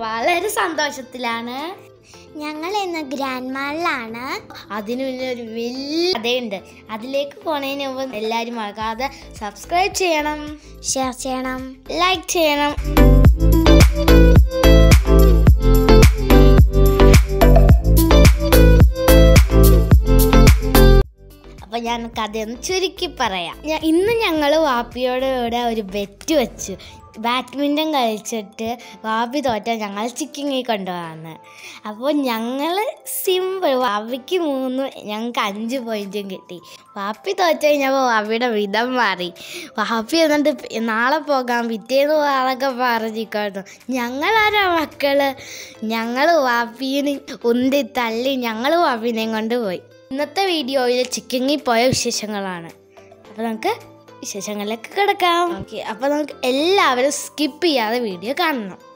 വളരെ സന്തോഷത്തിലാണ് ഞങ്ങൾ ഇന്ന് ഗ്രാൻഡ് മാളിലാണ് അതിനു മുന്നേ ഒരു വലിയ കഥയുണ്ട് അതിലേക്ക് പോണതിന് മുമ്പ് എല്ലാവരും മറക്കാതെ സബ്സ്ക്രൈബ് ചെയ്യണം ഷെയർ ചെയ്യണം ലൈക്ക് ചെയ്യണം അപ്പൊ ഞാൻ കഥയൊന്ന് ചുരുക്കി പറയാം ഞാ- ഇന്ന് ഞങ്ങൾ വാപ്പിയോട് കൂടെ ഒരു ബെറ്റ് വെച്ചു ബാഡ്മിൻ്റൺ കളിച്ചിട്ട് വാപ്പി തോറ്റാൽ ഞങ്ങൾ ചിക്കിങ്ങി കൊണ്ടുപോകാന്ന് അപ്പോൾ ഞങ്ങൾ സിമ്പിൾ വാപ്പിക്ക് മൂന്ന് ഞങ്ങൾക്ക് അഞ്ച് പോയിന്റും കിട്ടി വാപ്പി തോറ്റ് കഴിഞ്ഞപ്പോൾ വാപ്പിയുടെ വിധം മാറി വാപ്പി എന്നിട്ട് പി- നാളെ പോകാം പിറ്റേന്ന് പോകാനൊക്കെ പറഞ്ഞിരിക്കുന്നു ഞങ്ങളാരാ മക്കള് ഞങ്ങൾ വാപ്പീനെ ഉന്തി തള്ളി ഞങ്ങൾ വാപ്പീനെയും കൊണ്ട് പോയി ഇന്നത്തെ വീഡിയോയിൽ ചിക്കിങ്ങി പോയ വിശേഷങ്ങളാണ് അപ്പോൾ നമുക്ക് വിശേഷങ്ങളിലേക്ക് കിടക്കാം ഓക്കെ അപ്പോൾ നമുക്ക് എല്ലാവരും സ്കിപ്പ് ചെയ്യാതെ വീഡിയോ കാണണം